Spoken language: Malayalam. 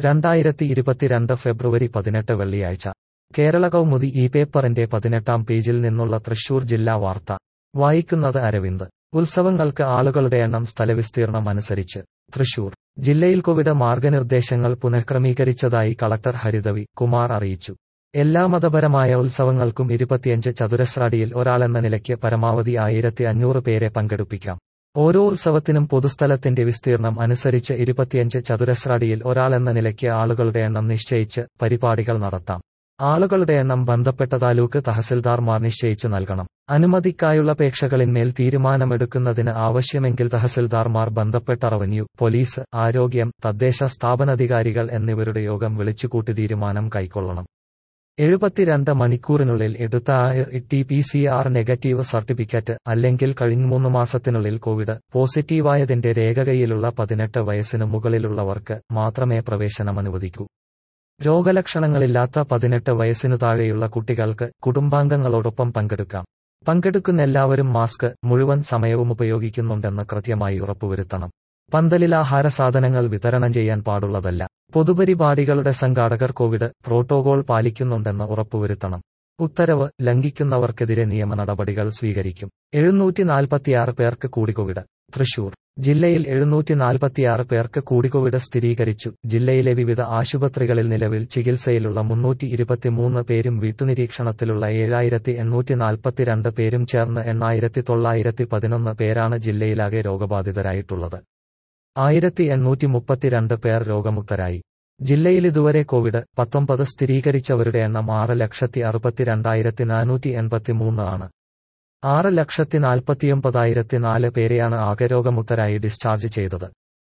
രണ്ടായിരത്തി ഇരുപത്തിരണ്ട് ഫെബ്രുവരി പതിനെട്ട് വെള്ളിയാഴ്ച കേരള കൗമുദി ഈ പേപ്പറിന്റെ പതിനെട്ടാം പേജിൽ നിന്നുള്ള തൃശൂർ ജില്ലാ വാർത്ത വായിക്കുന്നത് അരവിന്ദ് ഉത്സവങ്ങൾക്ക് ആളുകളുടെ എണ്ണം സ്ഥലവിസ്തീർണം അനുസരിച്ച് തൃശൂർ ജില്ലയിൽ കോവിഡ് മാർഗനിർദ്ദേശങ്ങൾ പുനഃക്രമീകരിച്ചതായി കളക്ടർ ഹരിതവി കുമാർ അറിയിച്ചു എല്ലാ മതപരമായ ഉത്സവങ്ങൾക്കും ഇരുപത്തിയഞ്ച് ചതുരശ്രടിയിൽ ഒരാളെന്ന നിലയ്ക്ക് പരമാവധി ആയിരത്തി അഞ്ഞൂറ് പേരെ പങ്കെടുപ്പിക്കാം ഓരോ ഉത്സവത്തിനും പൊതുസ്ഥലത്തിന്റെ വിസ്തീർണം അനുസരിച്ച് ഇരുപത്തിയഞ്ച് ചതുരശ്രടിയിൽ ഒരാളെന്ന നിലയ്ക്ക് ആളുകളുടെ എണ്ണം നിശ്ചയിച്ച് പരിപാടികൾ നടത്താം ആളുകളുടെ എണ്ണം ബന്ധപ്പെട്ട താലൂക്ക് തഹസിൽദാർമാർ നിശ്ചയിച്ചു നൽകണം അനുമതിക്കായുള്ള അപേക്ഷകളിന്മേൽ തീരുമാനമെടുക്കുന്നതിന് ആവശ്യമെങ്കിൽ തഹസിൽദാർമാർ ബന്ധപ്പെട്ട റവന്യൂ പോലീസ് ആരോഗ്യം തദ്ദേശ സ്ഥാപനാധികാരികൾ എന്നിവരുടെ യോഗം വിളിച്ചുകൂട്ടി തീരുമാനം കൈക്കൊള്ളണം എഴുപത്തിരണ്ട് മണിക്കൂറിനുള്ളിൽ എടുത്ത R T P C R negative certificate അല്ലെങ്കിൽ കഴിഞ്ഞ മൂന്ന് മാസത്തിനുള്ളിൽ കോവിഡ് പോസിറ്റീവായതിന്റെ രേഖ കൈയിലുള്ള പതിനെട്ട് വയസ്സിനു മുകളിലുള്ളവർക്ക് മാത്രമേ പ്രവേശനം അനുവദിക്കൂ രോഗലക്ഷണങ്ങളില്ലാത്ത പതിനെട്ട് വയസ്സിനു താഴെയുള്ള കുട്ടികൾക്ക് കുടുംബാംഗങ്ങളോടൊപ്പം പങ്കെടുക്കാം പങ്കെടുക്കുന്ന എല്ലാവരും മാസ്ക് മുഴുവൻ സമയവും ഉപയോഗിക്കുന്നുണ്ടെന്ന് കൃത്യമായി ഉറപ്പുവരുത്തണം പന്തലിൽ ആഹാര സാധനങ്ങൾ വിതരണം ചെയ്യാൻ പാടുള്ളതല്ല പൊതുപരിപാടികളുടെ സംഘാടകർ കോവിഡ് പ്രോട്ടോകോൾ പാലിക്കുന്നുണ്ടെന്ന് ഉറപ്പുവരുത്തണം ഉത്തരവ് ലംഘിക്കുന്നവർക്കെതിരെ നിയമ നടപടികൾ സ്വീകരിക്കും എഴുന്നൂറ്റി നാൽപ്പത്തിയാറ് പേർക്ക് കൂടി കോവിഡ് തൃശൂർ ജില്ലയിൽ എഴുന്നൂറ്റി നാൽപ്പത്തിയാറ് പേർക്ക് കൂടി കോവിഡ് സ്ഥിരീകരിച്ചു ജില്ലയിലെ വിവിധ ആശുപത്രികളിൽ നിലവിൽ ചികിത്സയിലുള്ള മുന്നൂറ്റി ഇരുപത്തിമൂന്ന് പേരും വീട്ടുനിരീക്ഷണത്തിലുള്ള ഏഴായിരത്തി എണ്ണൂറ്റി നാൽപ്പത്തിരണ്ട് പേരും ചേർന്ന് എണ്ണായിരത്തി തൊള്ളായിരത്തി പതിനൊന്ന് പേരാണ് ജില്ലയിലാകെ രോഗബാധിതരായിട്ടുള്ളത് ആയിരത്തി എണ്ണൂറ്റി മുപ്പത്തിരണ്ട് പേർ രോഗമുക്തരായി ജില്ലയിൽ ഇതുവരെ കോവിഡ് പത്തൊമ്പത് സ്ഥിരീകരിച്ചവരുടെ എണ്ണം ആറ് ലക്ഷത്തി അറുപത്തിരണ്ടായിരത്തി നാനൂറ്റി എൺപത്തിമൂന്ന് ആണ് ആറ് ലക്ഷത്തി നാൽപ്പത്തിയൊമ്പതായിരത്തി നാല് പേരെയാണ് ആകെ രോഗമുക്തരായി ഡിസ്ചാർജ് ചെയ്തത്